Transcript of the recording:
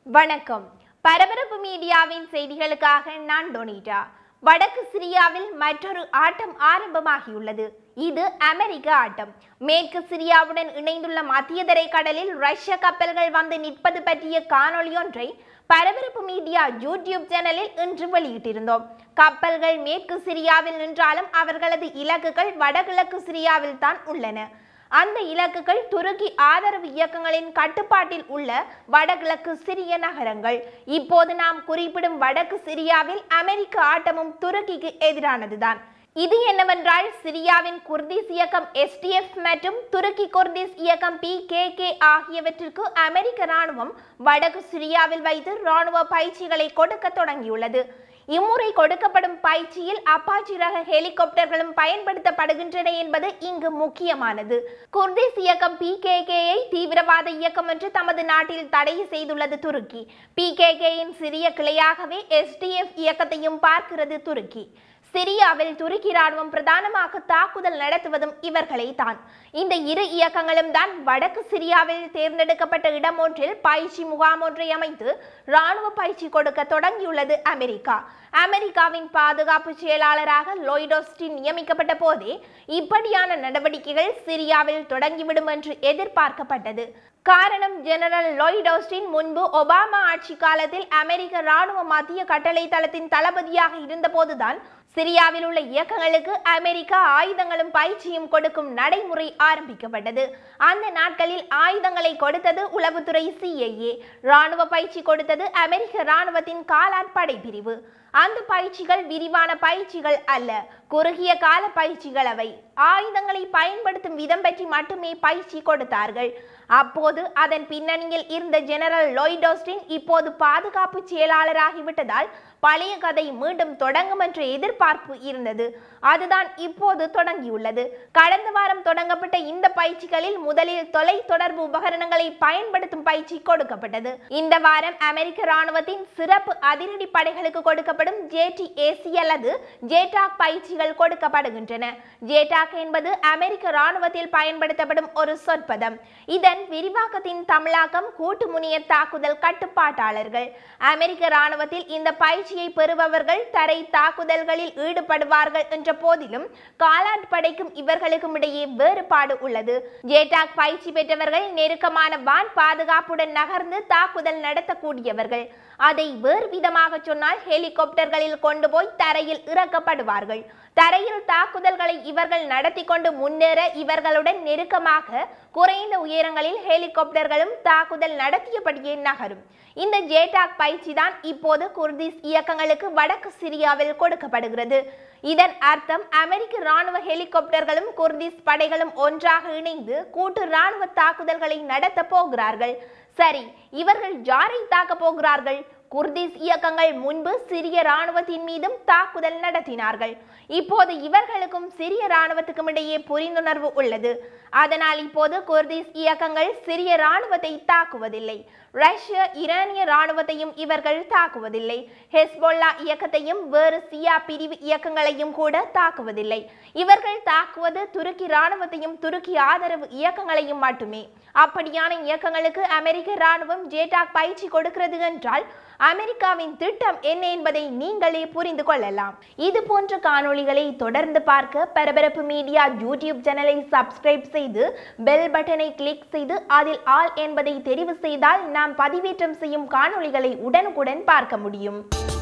வணக்கம் பரபரப்பு மீடியாவின் செய்திகளுக்காக நான் டொனிட்டா வடக்கு சிரியாவில் மற்றொரு ஆட்டம் ஆரம்பமாகியுள்ளது இது அமெரிக்க ஆட்டம் மேற்கு சிரியாவுடன் இணைந்துள்ள மத்திய தரை கடலில் ரஷ்ய கப்பல்கள் வந்து நிற்பது பற்றிய காணொளியொன்றை பரபரப்பு மீடியா யூடியூப் சேனலில் இன்று வெளியிட்டிருந்தோம் கப்பல்கள் மேற்கு சிரியாவில் நின்றாலும் அவர்களது இலக்குகள் வடகிழக்கு சிரியாவில் தான் உள்ளன அந்த இலக்குகள் துருக்கி ஆதரவு இயக்கங்களின் கட்டுப்பாட்டில் உள்ள வடகிழக்கு சிரிய நகரங்கள் இப்போது நாம் குறிப்பிடும் வடக்கு சிரியாவில் அமெரிக்க ஆட்டமும் துருக்கிக்கு எதிரானதுதான் இது என்னவென்றால் சிரியாவின் குர்திஸ் இயக்கம் எஸ்டிஎஃப் மற்றும் துருக்கி குர்திஸ் இயக்கம் பி ஆகியவற்றிற்கு அமெரிக்க ராணுவம் வடக்கு சிரியாவில் வைத்து ராணுவ பயிற்சிகளை கொடுக்க தொடங்கியுள்ளது இம்முறை கொடுக்கப்படும் பயிற்சியில் அப்பாச்சி ரக ஹெலிகாப்டர்களும் பயன்படுத்தப்படுகின்றன என்பது இங்கு முக்கியமானது குர்திஸ் இயக்கம் பிகேகேயை தீவிரவாத இயக்கம் என்று தமது நாட்டில் தடை செய்துள்ளது துருக்கி பிகேகேயின் சிறிய கிளையாகவே எஸ்டிஎஃப் இயக்கத்தையும் பார்க்கிறது துருக்கி சிரியாவில் துருக்கி ராணுவம் பிரதானமாக தாக்குதல் நடத்துவதும் இவர்களை தான் இந்த இரு இயக்கங்களும் தான் வடக்கு சிரியாவில் தேர்ந்தெடுக்கப்பட்ட இடம் ஒன்றில் பயிற்சி முகாம் ஒன்றை அமைத்து ராணுவ பயிற்சி கொடுக்க தொடங்கியுள்ளது அமெரிக்கா அமெரிக்காவின் பாதுகாப்பு செயலாளராக லோய்டோஸ்டின் நியமிக்கப்பட்ட போதே இப்படியான நடவடிக்கைகள் சிரியாவில் தொடங்கிவிடும் என்று எதிர்பார்க்கப்பட்டது காரணம் ஜெனரல் லோய்டோஸ்டின் முன்பு ஒபாமா ஆட்சி காலத்தில் அமெரிக்க ராணுவ மத்திய கட்டளை தளத்தின் தளபதியாக இருந்தபோதுதான் சிரியாவில் உள்ள இயக்கங்களுக்கு அமெரிக்கா ஆயுதங்களும் பயிற்சியும் கொடுக்கும் நடைமுறை ஆரம்பிக்கப்பட்டது அந்த நாட்களில் ஆயுதங்களை கொடுத்தது உளவுத்துறை சிஐஏ ராணுவ பயிற்சி கொடுத்தது அமெரிக்க ராணுவத்தின் காலாட் படைப்பிரிவு அந்த பயிற்சிகள் விரிவான பயிற்சிகள் அல்ல குறுகிய கால பயிற்சிகள் அவை ஆயுதங்களை பயன்படுத்தும் விதம் பற்றி மட்டுமே பயிற்சி கொடுத்தார்கள் அப்போது அதன் பின்னணியில் இருந்த ஜெனரல் லோய்டோஸ்டின் இப்போது பாதுகாப்பு செயலாளராகிவிட்டதால் பழைய கதை மீண்டும் தொடங்கும் என்ற எதிர்பார்ப்பு இருந்தது அதுதான் இப்போது தொடங்கியுள்ளது கடந்த வாரம் தொடங்கப்பட்ட இந்த பயிற்சிகளில் முதலில் தொலை தொடர்பு உபகரணங்களை பயன்படுத்தும் பயிற்சி கொடுக்கப்பட்டது இந்த வாரம் அமெரிக்க ராணுவத்தின் சிறப்பு அதிரடி படைகளுக்கு கொடுக்கப்படும் ஜேடிஏசி அல்லது ஜேடாக் பயிற்சிகள் கொடுக்கப்படுகின்றன ஜேடாக் என்பது அமெரிக்க ராணுவத்தில் பயன்படுத்தப்படும் ஒரு சொற்பதம் இதன் விரிவாக்கத்தின் தமிழாக்கம் கூட்டு முனைய தாக்குதல் கட்டுப்பாட்டாளர்கள் அமெரிக்க ராணுவத்தில் இந்த பயிற்சியை பெறுபவர்கள் தரை தாக்குதல்களில் ஈடுபடுவார்கள் என்ற போதிலும் காலாட் படைக்கும் இவர்களுக்கும் இடையே வேறுபாடு உள்ளது ஜேடாக் பயிற்சி பெற்றவர்கள் நெருக்கமான வான் பாதுகாப்புடன் நகர்ந்து தாக்குதல் நடத்தக்கூடியவர்கள் அதை வேறு விதமாக சொன்னால் ஹெலிகாப்டர்களில் கொண்டு போய் தரையில் இறக்கப்படுவார்கள் தரையில் தாக்குதல்களை இவர்கள் நடத்தி கொண்டு முன்னேற இவர்களுடன் நெருக்கமாக குறைந்த உயரங்களில் ஹெலிகாப்டர்களும் தாக்குதல் நடத்தியபடியே நகரும் இந்த ஜேடாக் பயிற்சி தான் இப்போது குர்திஸ் இயக்கங்களுக்கு வடக்கு சிரியாவில் கொடுக்கப்படுகிறது இதன் அர்த்தம் அமெரிக்க ராணுவ ஹெலிகாப்டர்களும் குர்திஸ் படைகளும் ஒன்றாக இணைந்து கூட்டு ராணுவ தாக்குதல்களை நடத்த போகிறார்கள் சரி இவர்கள் யாரை தாக்க போகிறார்கள் குர்திஸ் இயக்கங்கள் முன்பு சிரிய ராணுவத்தின் மீதும் தாக்குதல் நடத்தினார்கள் இப்போது இவர்களுக்கும் சிரிய ராணுவத்துக்கும் இடையே புரிந்துணர்வு உள்ளது அதனால் இப்போது குர்திஸ் இயக்கங்கள் சிரிய ராணுவத்தை தாக்குவதில்லை ரஷ்ய ஈரானிய ராணுவத்தையும் இவர்கள் தாக்குவதில்லை ஹெஸ்போல்லா இயக்கத்தையும் வேறு சியா பிரிவு இயக்கங்களையும் கூட தாக்குவதில்லை இவர்கள் தாக்குவது துருக்கி ராணுவத்தையும் துருக்கி ஆதரவு இயக்கங்களையும் மட்டுமே அப்படியான இயக்கங்களுக்கு அமெரிக்க ராணுவம் ஜேடாக் பயிற்சி கொடுக்கிறது என்றால் அமெரிக்காவின் திட்டம் என்ன என்பதை நீங்களே புரிந்து கொள்ளலாம் இது போன்ற காணொளிகளை தொடர்ந்து பார்க்க பரபரப்பு மீடியா யூடியூப் சேனலை சப்ஸ்கிரைப் செய்து பெல் பட்டனை கிளிக் செய்து அதில் ஆல் என்பதை தெரிவு செய்தால் நாம் பதிவேற்றம் செய்யும் காணொளிகளை உடனுக்குடன் பார்க்க முடியும்